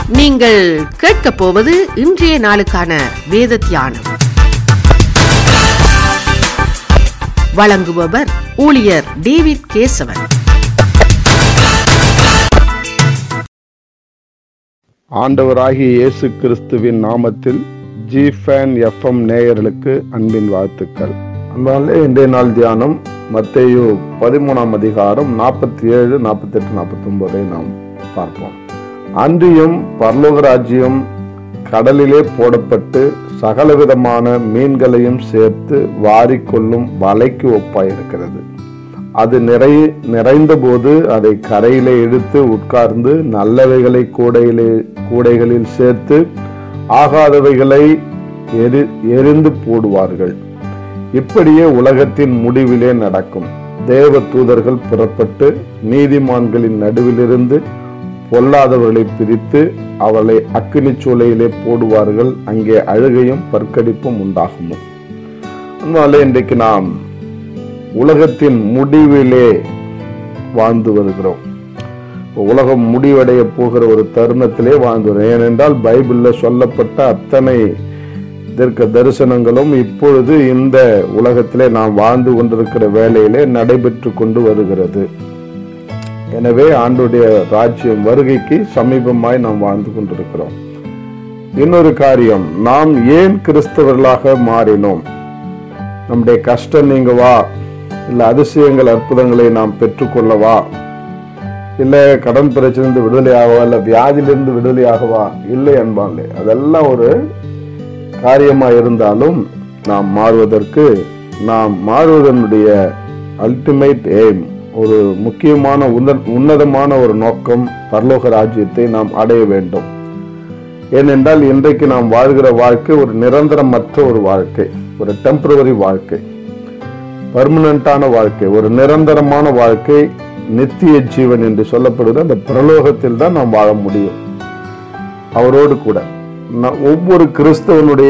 நீங்கள் கேட்கப் போவது இன்றைய நாளுக்கான வேத தியானம் வழங்குபவர் ஊழியர் டேவிட் கேசவன் ஆண்டவராகிய இயேசு கிறிஸ்துவின் நாமத்தில் ஜி ஃபேன் எஃப்எம் நேயர்களுக்கு அன்பின் வாழ்த்துக்கள் அன்பாலே இன்றைய நாள் தியானம் மத்தேயு பதிமூணாம் அதிகாரம் நாற்பத்தி ஏழு நாற்பத்தெட்டு நாற்பத்தொன்பதை நாம் பார்ப்போம் அன்றியும் பரலோக ராஜ்யம் கடலிலே போடப்பட்டு சகலவிதமான மீன்களையும் சேர்த்து வாரிக்கொள்ளும் வலைக்கு ஒப்பாயிருக்கிறது அது நிறை நிறைந்தபோது அதை கரையிலே இழுத்து உட்கார்ந்து நல்லவைகளை கூடையிலே கூடைகளில் சேர்த்து ஆகாதவைகளை எரி எரிந்து போடுவார்கள் இப்படியே உலகத்தின் முடிவிலே நடக்கும் தேவ தூதர்கள் புறப்பட்டு நீதிமான்களின் நடுவிலிருந்து பொல்லாதவர்களை பிரித்து அவளை அக்கினி சூளையிலே போடுவார்கள் அங்கே அழுகையும் பற்கடிப்பும் உண்டாகுமோ அதனால இன்றைக்கு நாம் உலகத்தின் முடிவிலே வாழ்ந்து வருகிறோம் இப்போ உலகம் முடிவடைய போகிற ஒரு தருணத்திலே வாழ்ந்து வருகிறோம் ஏனென்றால் பைபிள்ல சொல்லப்பட்ட அத்தனை இதற்கு தரிசனங்களும் இப்பொழுது இந்த உலகத்திலே நாம் வாழ்ந்து கொண்டிருக்கிற வேலையிலே நடைபெற்று கொண்டு வருகிறது எனவே ஆண்டுடைய ராஜ்யம் வருகைக்கு சமீபமாய் நாம் வாழ்ந்து கொண்டிருக்கிறோம் இன்னொரு காரியம் நாம் ஏன் கிறிஸ்தவர்களாக மாறினோம் நம்முடைய கஷ்டம் நீங்கவா இல்ல அதிசயங்கள் அற்புதங்களை நாம் பெற்றுக்கொள்ளவா இல்ல கடன் பிரச்சனை விடுதலையாகவா இல்ல வியாதியிலிருந்து விடுதலையாகவா இல்லை அன்பாங்களே அதெல்லாம் ஒரு காரியமா இருந்தாலும் நாம் மாறுவதற்கு நாம் மாறுவதனுடைய அல்டிமேட் எய்ம் ஒரு முக்கியமான உன்ன- உன்னதமான ஒரு நோக்கம் பரலோக ராஜ்யத்தை நாம் அடைய வேண்டும் ஏனென்றால் இன்றைக்கு நாம் வாழ்கிற வாழ்க்கை ஒரு நிரந்தரமற்ற ஒரு வாழ்க்கை ஒரு டெம்பரவரி வாழ்க்கை பர்மனண்டான வாழ்க்கை ஒரு நிரந்தரமான வாழ்க்கை நித்திய ஜீவன் என்று சொல்லப்படுகிற அந்த பிரலோகத்தில் தான் நாம் வாழ முடியும் அவரோடு கூட ந- ஒவ்வொரு கிறிஸ்தவனுடைய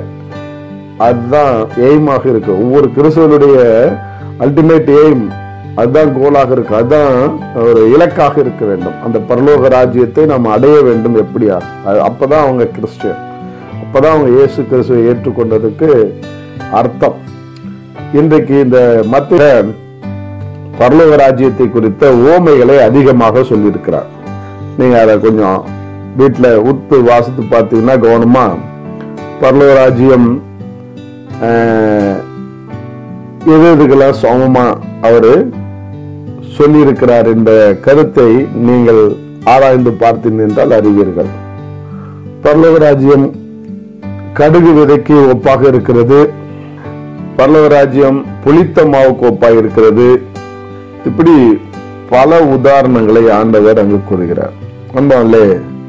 அதுதான் எய்மாக இருக்கு ஒவ்வொரு கிறிஸ்தவனுடைய அல்டிமேட் எய்ம் அதுதான் கோலாக இருக்கு அதுதான் ஒரு இலக்காக இருக்க வேண்டும் அந்த பரலோக ராஜ்யத்தை நாம் அடைய வேண்டும் எப்படியா அது அப்பதான் அவங்க கிறிஸ்டியன் அப்பதான் அவங்க இயேசு கிறிஸ்துவை ஏற்றுக்கொண்டதுக்கு அர்த்தம் இன்றைக்கு இந்த மத்திய பரலோக ராஜ்யத்தை குறித்த ஓமைகளை அதிகமாக சொல்லியிருக்கிறார் நீங்க அதை கொஞ்சம் வீட்டுல உத்து வாசித்து பார்த்தீங்கன்னா கவனமா பரலோக ராஜ்யம் ஆஹ், எது எதுக்கெல்லாம் சமமா அவரு சொல்லியிருக்கிறார் என்ற கருத்தை நீங்கள் ஆராய்ந்து பார்த்தீர்கள் என்றால் அறிவீர்கள் பரலோக ராஜ்யம் கடுகு விதைக்கு ஒப்பாக இருக்கிறது பரலோக ராஜ்யம் புளித்த மாவுக்கு ஒப்பாக இருக்கிறது இப்படி பல உதாரணங்களை ஆண்டவர் அங்கு கூறுகிறார் அன்பாலே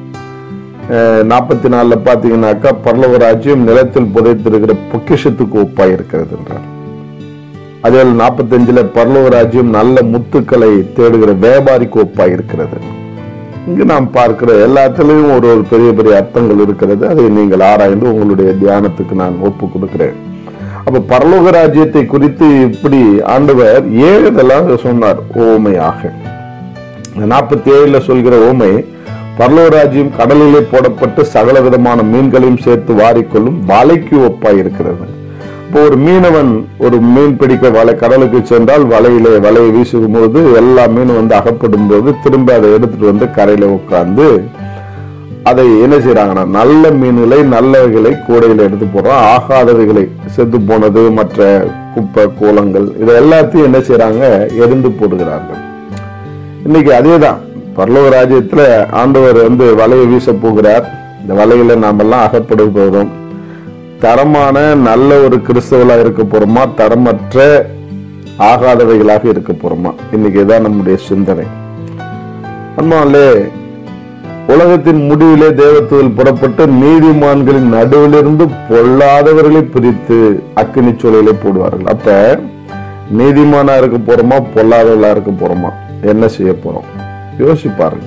நாற்பத்தி நாலுல பாத்தீங்கன்னாக்கா பரலோக ராஜ்யம் நிலத்தில் புதைத்திருக்கிற பொக்கிஷத்துக்கு ஒப்பாய் இருக்கிறது என்றார் அதே நாற்பத்தஞ்சுல பரலோக ராஜ்யம் நல்ல முத்துக்களை தேடுகிற வியாபாரிக்கு ஒப்பாய் இருக்கிறது இங்கு நாம் பார்க்கிற எல்லாத்திலையும் ஒரு ஒரு பெரிய பெரிய அர்த்தங்கள் இருக்கிறது அதை நீங்கள் ஆராய்ந்து உங்களுடைய தியானத்துக்கு நான் ஒப்பு கொடுக்கிறேன் அப்ப பரலோக ராஜ்யத்தை குறித்து இப்படி ஆண்டவர் ஏன் இதெல்லாம் சொன்னார் ஓமையாக நாற்பத்தி ஏழுல சொல்கிற ஓமை பரலோக ராஜ்யம் கடலிலே போடப்பட்டு சகல விதமான மீன்களையும் சேர்த்து வாரிக்கொள்ளும் வலைக்கு ஒப்பாய் இருக்கிறது இப்போ ஒரு மீனவன் ஒரு மீன் பிடிக்க வலை கடலுக்கு சென்றால் வலையிலே வலையை வீசும் போது எல்லா மீனும் வந்து அகப்படும் போது திரும்ப அதை எடுத்துட்டு வந்து கரையில உட்கார்ந்து அதை என்ன செய்யறாங்கன்னா நல்ல மீன்களை நல்லவைகளை கூடையில எடுத்து போடுறோம் ஆகாதவைகளை செத்து போனது மற்ற குப்பை கூலங்கள் இது எல்லாத்தையும் என்ன செய்யறாங்க எரிந்து போடுகிறார்கள் இன்னைக்கு அதேதான் பரலோக ராஜ்யத்துல ஆண்டவர் வந்து வலையை வீச போகிறார் இந்த வலையில நாமெல்லாம் அகப்பட போகிறோம் தரமான நல்ல ஒரு கிறிஸ்தவலா இருக்க போறோமா தரமற்ற ஆகாதவைகளாக இருக்க போறோமா இன்னைக்கு இதான் நம்முடைய சிந்தனை அன்பாலே உலகத்தின் முடிவிலே தேவத்துவல் புறப்பட்டு நீதிமான்களின் நடுவிலிருந்து பொல்லாதவர்களை பிரித்து அக்கினி சூழலை போடுவார்கள் அப்ப நீதிமானா இருக்க போறோமா பொல்லாதவர்களா இருக்க போறோமா என்ன செய்ய போறோம் யோசிப்பாருங்க